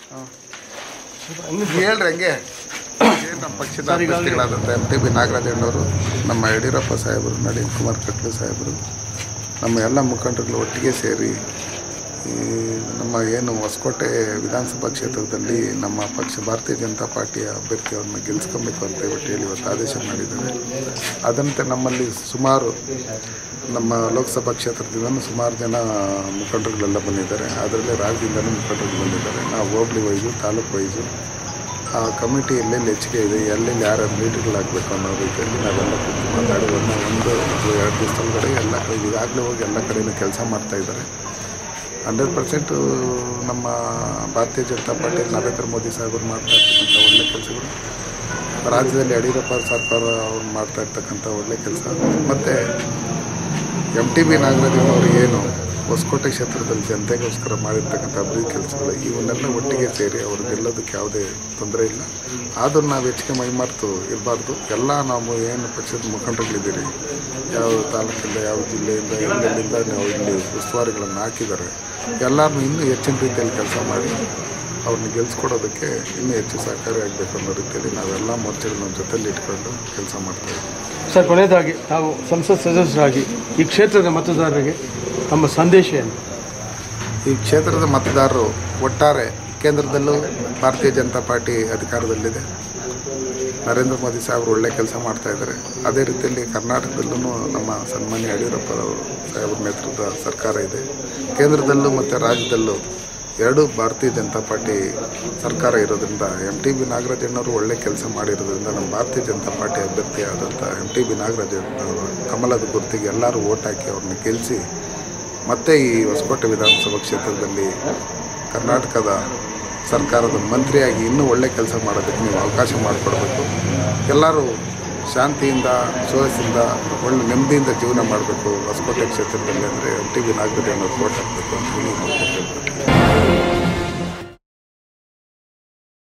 ಹೇಳ್ರಿ ಹಂಗೆ ಏನ್ ನಮ್ಮ ಪಕ್ಷದ ಅಭ್ಯರ್ಥಿಗಳಾದಂಥ ಎಂ ಟಿ ಬಿ ನಾಗರಾಜಣ್ಣವರು ನಮ್ಮ ಯಡಿಯೂರಪ್ಪ ಸಾಹೇಬರು ನಳಿನ್ ಕುಮಾರ್ ಕಟ್ಲು ಸಾಹೇಬರು ನಮ್ಮ ಎಲ್ಲ ಮುಖಂಡರುಗಳು ಒಟ್ಟಿಗೆ ಸೇರಿ ಈ ನಮ್ಮ ಏನು ಹೊಸಕೋಟೆ ವಿಧಾನಸಭಾ ಕ್ಷೇತ್ರದಲ್ಲಿ ನಮ್ಮ ಪಕ್ಷ ಭಾರತೀಯ ಜನತಾ ಪಾರ್ಟಿಯ ಅಭ್ಯರ್ಥಿಯವ್ರನ್ನ ಗೆಲ್ಸ್ಕೊಬೇಕು ಅಂತ ಇವತ್ತು ಹೇಳಿ ಇವತ್ತು ಆದೇಶ ಮಾಡಿದ್ದಾರೆ ಅದಂತೆ ನಮ್ಮಲ್ಲಿ ಸುಮಾರು ನಮ್ಮ ಲೋಕಸಭಾ ಕ್ಷೇತ್ರದಿಂದನೂ ಸುಮಾರು ಜನ ಮುಖಂಡರುಗಳೆಲ್ಲ ಬಂದಿದ್ದಾರೆ ಅದರಲ್ಲಿ ರಾಜ್ಯದಿಂದಲೂ ಮುಖಂಡರು ಬಂದಿದ್ದಾರೆ ನಾವು ಹೋಬಳಿ ವೈಸು ತಾಲೂಕು ವೈಸು ಆ ಕಮಿಟಿ ಎಲ್ಲೆಲ್ಲಿ ಹೆಚ್ಚಿಗೆ ಇದೆ ಎಲ್ಲೆಲ್ಲಿ ಯಾರ್ಯಾರು ಮೀಟಿಂಗ್ಗಳಾಗಬೇಕು ಅನ್ನೋ ರೀತಿಯಲ್ಲಿ ನಾವೆಲ್ಲ ಕೂತು ಮಾತಾಡಿ ಒಂದು ಒಂದು ಅಥವಾ ಎರಡು ದಿವಸದೊಳಗಡೆ ಎಲ್ಲ ಕಡೆ ಈಗಾಗಲೇ ಹೋಗಿ ಎಲ್ಲ ಕಡೆಯೂ ಕೆಲಸ ಮಾಡ್ತಾ ಇದ್ದಾರೆ ಹಂಡ್ರೆಡ್ ಪರ್ಸೆಂಟು ನಮ್ಮ ಭಾರತೀಯ ಜನತಾ ಪಾರ್ಟಿ ನರೇಂದ್ರ ಮೋದಿ ಸಾಹೇಬರು ಮಾಡ್ತಾ ಇರ್ತಕ್ಕಂಥ ಒಳ್ಳೆ ಕೆಲಸಗಳು ರಾಜ್ಯದಲ್ಲಿ ಯಡಿಯೂರಪ್ಪ ಸರ್ಕಾರ ಅವ್ರು ಮಾಡ್ತಾ ಇರ್ತಕ್ಕಂಥ ಒಳ್ಳೆ ಕೆಲಸ ಮತ್ತು ಎಮ್ ಟಿ ಬಿ ನಾಗರಾಜನವರು ಏನು ಹೊಸಕೋಟೆ ಕ್ಷೇತ್ರದಲ್ಲಿ ಜನತೆಗೋಸ್ಕರ ಮಾಡಿರ್ತಕ್ಕಂಥ ಅಭಿವೃದ್ಧಿ ಕೆಲಸಗಳು ಇವನ್ನೆಲ್ಲ ಒಟ್ಟಿಗೆ ಸೇರಿ ಅವ್ರು ಗೆಲ್ಲೋದಕ್ಕೆ ಯಾವುದೇ ತೊಂದರೆ ಇಲ್ಲ ಆದರೂ ನಾವು ಹೆಚ್ಚಿಗೆ ಮೈಮರೆತು ಇರಬಾರ್ದು ಎಲ್ಲ ನಾವು ಏನು ಪಕ್ಷದ ಮುಖಂಡರುಗಳಿದ್ದೀರಿ ಯಾವ ತಾಲೂಕಿಂದ ಯಾವ ಜಿಲ್ಲೆಯಿಂದ ಎಲ್ಲೆಲ್ಲಿಂದ ನಾವು ಇಲ್ಲಿ ಉಸ್ತುವಾರಿಗಳನ್ನು ಹಾಕಿದ್ದಾರೆ ಎಲ್ಲರನ್ನೂ ಇನ್ನೂ ಹೆಚ್ಚಿನ ರೀತಿಯಲ್ಲಿ ಕೆಲಸ ಮಾಡಿ ಅವ್ರನ್ನ ಗೆಲ್ಸ್ಕೊಡೋದಕ್ಕೆ ಇನ್ನೂ ಹೆಚ್ಚು ಸಹಕಾರಿ ಆಗಬೇಕು ಅನ್ನೋ ರೀತಿಯಲ್ಲಿ ನಾವೆಲ್ಲ ಮೋರ್ಚಾಗಳನ್ನ ಜೊತೆಲಿ ಇಟ್ಕೊಂಡು ಕೆಲಸ ಮಾಡ್ತಾ ಇದ್ದೀವಿ ಸರ್ ಕೊನೆಯದಾಗಿ ತಾವು ಸಂಸತ್ ಸದಸ್ಯರಾಗಿ ಈ ಕ್ಷೇತ್ರದ ಮತದಾರರಿಗೆ ತಮ್ಮ ಸಂದೇಶ ಏನು ಈ ಕ್ಷೇತ್ರದ ಮತದಾರರು ಒಟ್ಟಾರೆ ಕೇಂದ್ರದಲ್ಲೂ ಭಾರತೀಯ ಜನತಾ ಪಾರ್ಟಿ ಅಧಿಕಾರದಲ್ಲಿದೆ ನರೇಂದ್ರ ಮೋದಿ ಸಾಹೇಬರು ಒಳ್ಳೆ ಕೆಲಸ ಮಾಡ್ತಾ ಇದ್ದಾರೆ ಅದೇ ರೀತಿಯಲ್ಲಿ ಕರ್ನಾಟಕದಲ್ಲೂ ನಮ್ಮ ಸನ್ಮಾನ್ಯ ಯಡಿಯೂರಪ್ಪ ಸಾಹೇಬ್ರ ನೇತೃತ್ವದ ಸರ್ಕಾರ ಇದೆ ಕೇಂದ್ರದಲ್ಲೂ ಮತ್ತು ರಾಜ್ಯದಲ್ಲೂ ಎರಡೂ ಭಾರತೀಯ ಜನತಾ ಪಾರ್ಟಿ ಸರ್ಕಾರ ಇರೋದ್ರಿಂದ ಎಂ ಟಿ ಬಿ ನಾಗರಾಜಣ್ಣವರು ಒಳ್ಳೆ ಕೆಲಸ ಮಾಡಿರೋದ್ರಿಂದ ನಮ್ಮ ಭಾರತೀಯ ಜನತಾ ಪಾರ್ಟಿ ಅಭ್ಯರ್ಥಿ ಆದಂಥ ಎಂ ಟಿ ಬಿ ನಾಗರಾಜಣ್ಣವರು ಕಮಲದ ಗುರುತಿಗೆ ಎಲ್ಲರೂ ಓಟ್ ಹಾಕಿ ಅವ್ರನ್ನ ಗೆಲ್ಲಿಸಿ ಮತ್ತೆ ಈ ಹೊಸಕೋಟೆ ವಿಧಾನಸಭಾ ಕ್ಷೇತ್ರದಲ್ಲಿ ಕರ್ನಾಟಕದ ಸರ್ಕಾರದ ಮಂತ್ರಿಯಾಗಿ ಇನ್ನೂ ಒಳ್ಳೆ ಕೆಲಸ ಮಾಡೋದಕ್ಕೆ ನೀವು ಅವಕಾಶ ಮಾಡಿಕೊಡ್ಬೇಕು ಎಲ್ಲರೂ ಶಾಂತಿಯಿಂದ ಸೋಯಸ್ಸಿಂದ ಒಳ್ಳೆ ನೆಮ್ಮದಿಯಿಂದ ಜೀವನ ಮಾಡಬೇಕು ಹೊಸಕೋಟೆ ಕ್ಷೇತ್ರದಲ್ಲಿ ಅಂದರೆ ಎಂ ಟಿ ಬಿ ನಾಗರಾಜ್ ಅನ್ನೋದು ಓಟ್ ಹಾಕಬೇಕು ಅಂತ ಹೇಳಿ ನಾನು ಕೇಳ್ಕೊಳ್ತೀನಿ.